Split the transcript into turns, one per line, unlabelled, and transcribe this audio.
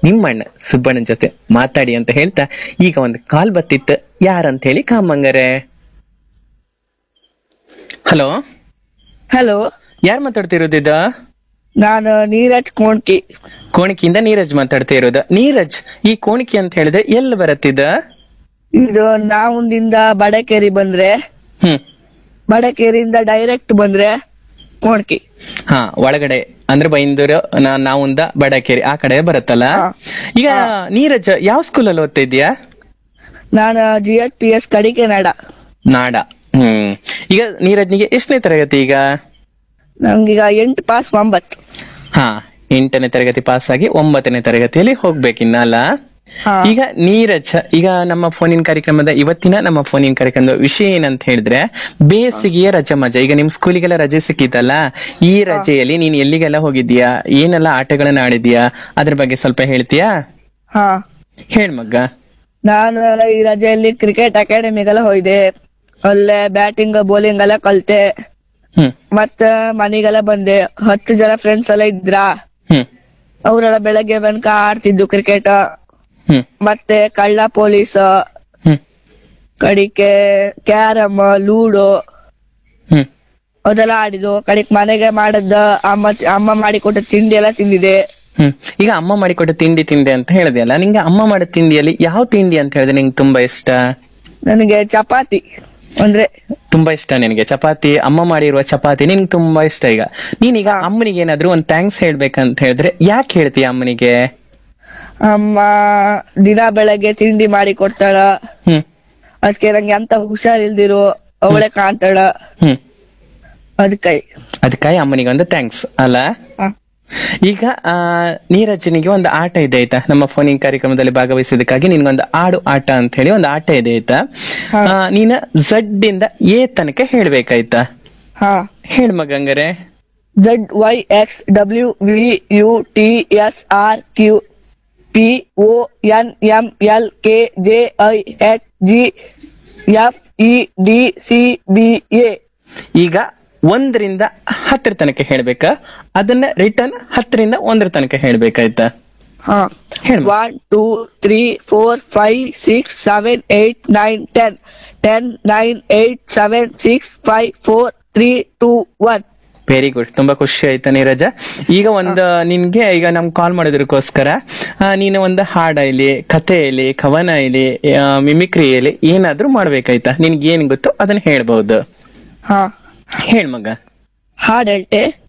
ನಿಮ್ಮಣ್ಣ ಸುಬ್ಬಣ್ಣನ ಜೊತೆ ಮಾತಾಡಿ ಅಂತ ಹೇಳ್ತಾ ಈಗ ಒಂದು ಕಾಲ್ ಬತ್ತಿತ್ತು ಯಾರಂತ ಹೇಳಿ ಕಾಮಂಗರೆ ಹಲೋ
ಹಲೋ
ಯಾರು ಮಾತಾಡ್ತಿರೋದಿದ
ನಾನು ನೀರಜ್ ಕೋಣ್ಕಿ
ಕೋಣಿಕಿಯಿಂದ ನೀರಜ್ ಮಾತಾಡ್ತಾ ಇರೋದು ನೀರಜ್ ಈ ಕೋಣಿಕೆ ಅಂತ ಹೇಳಿದ್ರೆ ಎಲ್ಲಿ ಬರತ್ತಿದ
ಇದು ನಾವುಂದಿಂದ ಬಡಕೇರಿ ಬಂದ್ರೆ
ಹ್ಮ್
ಬಡಕೇರಿಯಿಂದ ಡೈರೆಕ್ಟ್ ಬಂದ್ರೆ ಕೋಣ್ಕಿ
ಹಾ ಒಳಗಡೆ ಅಂದ್ರೆ ಬೈಂದೂರು ನಾ- ನಾವುಂದ ಬಡಕೇರಿ ಆ ಕಡೆ ಬರುತ್ತಲ್ಲ
ಹಾ.
ಈಗ ನೀರಜ್ ಯಾವ ಸ್ಕೂಲಲ್ಲಿ ಓದ್ತಾ ಇದೀಯಾ
ನಾನು ಜಿ ಎಚ್ ಪಿ ಎಸ್ ಕಡಿಕೆ ನಾಡ
ನಾಡ ಹ್ಮ್ ಈಗ ನೀರಜ್ನಿಗೆ ಎಷ್ಟನೇ ತರಗತಿ ಈಗ
ನಂಗೀಗ ಎಂಟು ಪಾಸ್ ಒಂಬತ್ತು
ಹಾ ಎಂಟನೇ ತರಗತಿ ಪಾಸ್ ಆಗಿ ಒಂಬತ್ತನೇ ತರಗತಿಯಲ್ಲಿ ಹೋಗ್ಬೇಕಿನ್ನ ಅಲ್ಲ
ಹಾ.
ಈಗ ನೀರಜ್ ಈಗ ನಮ್ಮ ಫೋನಿನ ಕಾರ್ಯಕ್ರಮದ ಇವತ್ತಿನ ನಮ್ಮ ಫೋನಿನ ಕಾರ್ಯಕ್ರಮದ ವಿಷಯ ಏನಂತ ಹೇಳಿದ್ರೆ ಬೇಸಿಗೆಯ ರಜೆ ಮಜಾ ಈಗ ನಿಮ್ ಸ್ಕೂಲಿಗೆಲ್ಲ ರಜೆ ಸಿಕ್ಕಿತಲ್ಲ ಈ ರಜೆಯಲ್ಲಿ ನೀನ್ ಎಲ್ಲಿಗೆಲ್ಲ ಹೋಗಿದ್ಯಾ ಏನೆಲ್ಲ ಆಟಗಳನ್ನ ಆಡಿದ್ಯಾ ಅದ್ರ ಬಗ್ಗೆ ಸ್ವಲ್ಪ ಹೇಳ್ತೀಯಾ
ಹಾ
ಹೇಳ್ ಮಗ್ಗ
ನಾನು ಈ ರಜೆಯಲ್ಲಿ ಕ್ರಿಕೆಟ್ ಅಕಾಡೆಮಿಗೆಲ್ಲ ಹೋಯ್ದೆ ಅಲ್ಲೇ ಬ್ಯಾಟಿಂಗ್ ಬೌಲಿಂಗ್ ಎಲ್ಲ ಕಲ್ತೆ
ಹ್ಮ್
ಮತ್ತ ಮನೆಗೆಲ್ಲ ಬಂದೆ ಹತ್ತು ಜನ ಫ್ರೆಂಡ್ಸ್ ಎಲ್ಲ ಇದ್ರ
ಹ್ಮ್
ಅವರೆಲ್ಲ ಬೆಳಗ್ಗೆ ತನಕ ಆಡ್ತಿದ್ದು ಕ್ರಿಕೆಟ್
ಹ್ಮ್
ಮತ್ತೆ ಕಳ್ಳ ಪೊಲೀಸ್
ಹ್ಮ್
ಕಡಿಕೆ ಕ್ಯಾರಮ್ ಲೂಡೋ
ಹ್ಮ್
ಅದೆಲ್ಲ ಆಡಿದ್ದು ಕಡಿಕ್ ಮನೆಗೆ ಮಾಡದ ಅಮ್ಮ ಅಮ್ಮ ಮಾಡಿಕೊಟ್ಟ ತಿಂಡಿ ಎಲ್ಲ ತಿಂದಿದೆ
ಹ್ಮ್ ಈಗ ಅಮ್ಮ ಮಾಡಿಕೊಟ್ಟ ತಿಂಡಿ ತಿಂದೆ ಅಂತ ಹೇಳಿದೆ ಅಲ್ಲ ನಿಂಗೆ ಅಮ್ಮ ಮಾಡೋ ತಿಂಡಿಯಲ್ಲಿ ಯಾವ ತಿಂಡಿ ಅಂತ ಹೇಳಿದ್ರೆ ನಿಂಗೆ ತುಂಬಾ ಇಷ್ಟ
ನನಗೆ ಚಪಾತಿ ಅಂದ್ರೆ
ತುಂಬಾ ಇಷ್ಟ ನಿನಗೆ ಚಪಾತಿ ಅಮ್ಮ ಮಾಡಿರುವ ಚಪಾತಿ ನಿನ್ಗೆ ತುಂಬಾ ಇಷ್ಟ ಈಗ ನೀನೀಗ ಅಮ್ಮನಿಗೆ ಏನಾದ್ರು ಒಂದ್ ಥ್ಯಾಂಕ್ಸ್ ಹೇಳ್ಬೇಕಂತ ಹೇಳಿದ್ರೆ ಯಾಕೆ ಹೇಳ್ತೀಯ ಅಮ್ಮನಿಗೆ
ಅಮ್ಮ ದಿನ ಬೆಳಗ್ಗೆ ತಿಂಡಿ ಮಾಡಿ ಕೊಡ್ತಾಳ
ಹ್ಮ್
ಅದಕ್ಕೆ ನಂಗೆ ಅಂತ ಹುಷಾರಿಲ್ದಿರು ಅವಳೆ ಕಾಣ್ತಾಳ
ಹ್ಮ್
ಅದಕ್ಕೆ
ಅದಕ್ಕಾಗಿ ಅಮ್ಮನಿಗೆ ಒಂದು ಥ್ಯಾಂಕ್ಸ್ ಅಲ್ಲ ಈಗ ಆ ನೀರಜನಿಗೆ ಒಂದು ಆಟ ಇದೆ ಆಯ್ತಾ ನಮ್ಮ ಫೋನಿಂಗ್ ಕಾರ್ಯಕ್ರಮದಲ್ಲಿ ಭಾಗವಹಿಸೋದಕ್ಕಾಗಿ ನಿನ್ಗೊಂದು ಆಡು ಆಟ ಅಂತ ಹೇಳಿ ಒಂದು ಆಟ ಇದೆ ಆಯ್ತಾ ಆ, ನೀನ ಝಡ್ ಇಂದ ಎ ತನಕ ಹೇಳ್ಬೇಕಾಯ್ತಾ
ಹಾ
ಹೇಳ್ ಮಗಂಗರೆ
Z Y X W V U T S R Q P O N M L K J I H G F E D C B A
ಈಗ ಒಂದರಿಂದ ಹತ್ತರ ತನಕ ಹೇಳ್ಬೇಕಾ ಅದನ್ನ ರಿಟರ್ನ್ ಹತ್ತರಿಂದ ಒಂದರ ತನಕ ಹೇಳ್ಬೇಕಾಯ್ತಾ
ಹಾ
ಹೇಳ್
one two three four five six seven eight nine ten ten nine eight seven six five four three two one
very good ತುಂಬಾ ಖುಷಿ ಆಯ್ತಾ ನೀರಜ ಈಗ ಒಂದು ನಿನ್ಗೆ ಈಗ ನಮ್ ಕಾಲ್ ಮಾಡೋದಕ್ಕೋಸ್ಕರ ಆ, ನೀನು ಒಂದು ಹಾಡ ಇಲ್ಲಿ ಕಥೆ ಇಲ್ಲಿ ಕವನ ಇಲ್ಲಿ ಆ, ಮಿಮಿಕ್ರಿ ಇಲ್ಲಿ ಏನಾದ್ರೂ ಮಾಡ್ಬೇಕಾಯ್ತಾ ನಿನ್ಗೆ ಏನ್ ಗೊತ್ತೋ ಅದನ್ನ ಹೇಳ್ಬಹುದು
ಹಾ
ಹೇಳ್ ಮಗ
ಹಾಡ್ ಹೇಳ್ತೆ